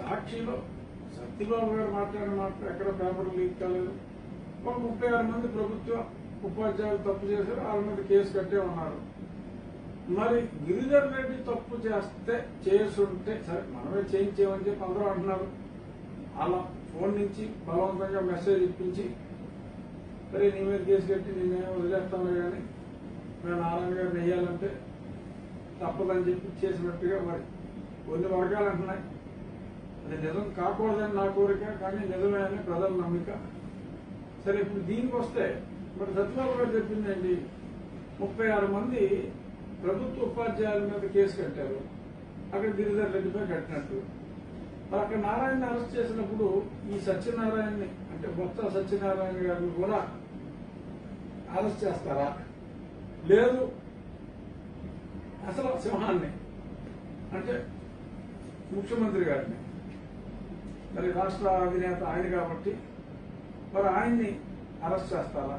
సాక్షిలో సత్యబాబు గారు మాట్లాడిన మాట ఎక్కడ పేపర్ లీక్ కాలేదు ఒక ముప్పై ఆరు మంది ప్రభుత్వ ఉపాధ్యాయులు తప్పు చేశారు వాళ్ళ మీద కేసు కట్టే ఉన్నారు మరి గిరిధర్ రెడ్డి తప్పు చేస్తే చేసుంటే సరే మనమే చేయించేమని చెప్పి అందరూ అంటున్నారు అలా ఫోన్ నుంచి బలవంతంగా మెసేజ్ ఇప్పించి సరే నీ మీద కేసు కట్టి నేనే వదిలేస్తాను కానీ మేము నారాయణ గారిని వేయాలంటే తప్పదని చెప్పి చేసినట్టుగా మరి కొన్ని వర్గాలు అంటున్నాయి అది నిజం కాకూడదని నా కోరిక కానీ నిజమే అని ప్రజల నమ్మిక సరే ఇప్పుడు దీనికి వస్తే మరి సత్యబాబు గారు చెప్పిందండి ముప్పై ఆరు మంది ప్రభుత్వ ఉపాధ్యాయుల మీద కేసు కట్టారు అక్కడ గిరిధర్ రెడ్డిపై కట్టినట్టు మరి అక్కడ నారాయణ అరెస్ట్ చేసినప్పుడు ఈ సత్యనారాయణని అంటే బొత్స సత్యనారాయణ గారిని కూడా అరెస్ట్ చేస్తారా లేదు అసలు సింహాన్ని అంటే ముఖ్యమంత్రి గారిని మరి రాష్ట్ర అధినేత ఆయన కాబట్టి మరి ఆయన్ని అరెస్ట్ చేస్తారా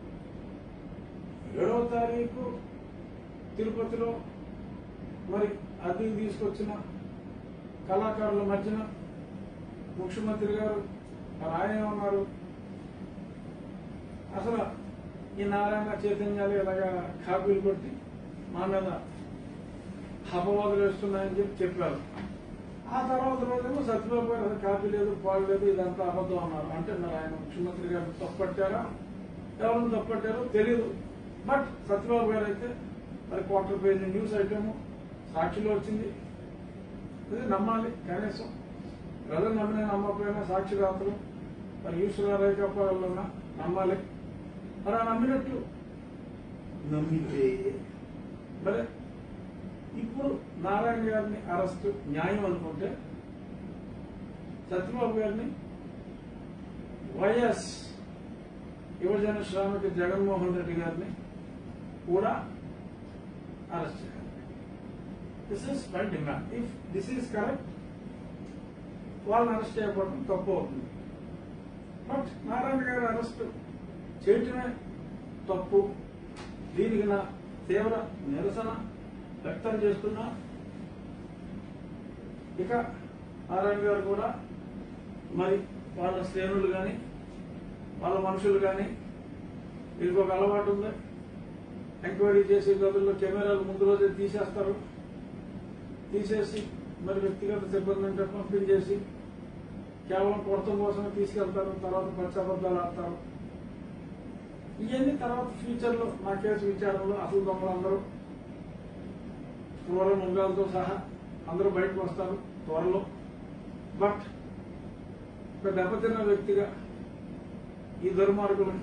ఏడవ తారీఖు తిరుపతిలో మరి అద్దెకి తీసుకొచ్చిన కళాకారుల మధ్యన ముఖ్యమంత్రి గారు మరి ఆయన ఏమన్నారు అసలు ఈ నారాయణ చైతన్యాలు ఇలాగా కాపీలు కొట్టి మా మీద అపవాదులు వేస్తున్నాయని చెప్పి చెప్పారు ఆ తర్వాత రోజేమో సత్యబాబు గారు అసలు కాపీ లేదు పాడు లేదు ఇదంతా అబద్ధం అన్నారు అంటే మరి ఆయన ముఖ్యమంత్రి గారు తప్పట్టారా ఎవరు తప్పట్టారో తెలియదు బట్ సత్యబాబు గారు అయితే మరి క్వార్టర్ పేజ్ న్యూస్ ఐటమ్ సాక్షిలో వచ్చింది ఇది నమ్మాలి కనీసం ప్రజలు నమ్మిన నమ్మకపోయినా సాక్షి రాత్రులు మరి ఈశ్వర రేఖాపాలన్నా నమ్మాలి మరి ఆ నమ్మినట్టు నమ్మితే మరి ఇప్పుడు నారాయణ గారిని అరెస్ట్ న్యాయం అనుకుంటే సత్యబాబు గారిని వైఎస్ యువజన శ్రామిక జగన్మోహన్ రెడ్డి గారిని కూడా అరెస్ట్ చేయాలి this is my demand if this is correct వాళ్ళని అరెస్ట్ చేయకపోవడం తప్పు అవుతుంది బట్ నారాయణ గారి అరెస్ట్ చేయటమే తప్పు దీనికి నా తీవ్ర నిరసన వ్యక్తం చేస్తున్నా ఇక నారాయణ గారు కూడా మరి వాళ్ళ శ్రేణులు కానీ వాళ్ళ మనుషులు కానీ వీరికి ఒక అలవాటు ఉంది ఎంక్వైరీ చేసే గదుల్లో కెమెరాలు ముందు రోజే తీసేస్తారు తీసేసి మరి వ్యక్తిగత సిబ్బంది అంటే పంపించేసి కేవలం కొడతం కోసమే తీసుకెళ్తారు తర్వాత పచ్చబద్దాలు ఆడతారు ఇవన్నీ తర్వాత ఫ్యూచర్ లో నా కేసు విచారణలో అసలు దొంగలందరూ క్రూర ముంగాలతో సహా అందరూ బయటకు వస్తారు త్వరలో బట్ ఒక దెబ్బతిన్న వ్యక్తిగా ఈ దుర్మార్గులని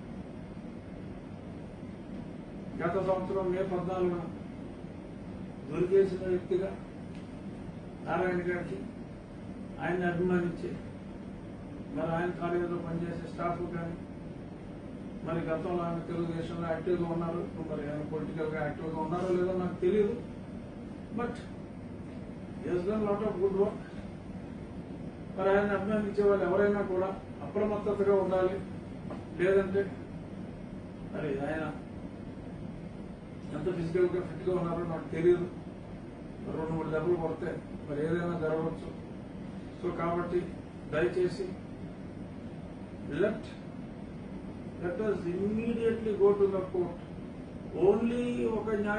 గత సంవత్సరం మే పద్నాలుగున దొరికేసిన వ్యక్తిగా నారాయణ గారికి ఆయన్ని అభిమానించి మరి ఆయన కాలేజీలో పనిచేసే స్టాఫ్ కానీ మరి గతంలో ఆయన తెలుగుదేశంలో యాక్టివ్గా ఉన్నారు ఇప్పుడు మరి ఆయన పొలిటికల్ గా యాక్టివ్గా ఉన్నారో లేదో నాకు తెలియదు but has done lot of good work మరి ఆయన అభినందించే వాళ్ళు ఎవరైనా కూడా అప్రమత్తతగా ఉండాలి లేదంటే మరి ఆయన ఎంత ఫిజికల్ గా ఫిట్ గా ఉన్నారో నాకు తెలియదు మరి రెండు మూడు దెబ్బలు కొడితే మరి ఏదైనా జరగవచ్చు సో కాబట్టి దయచేసి let let us immediately go to the court only ఒక న్యాయ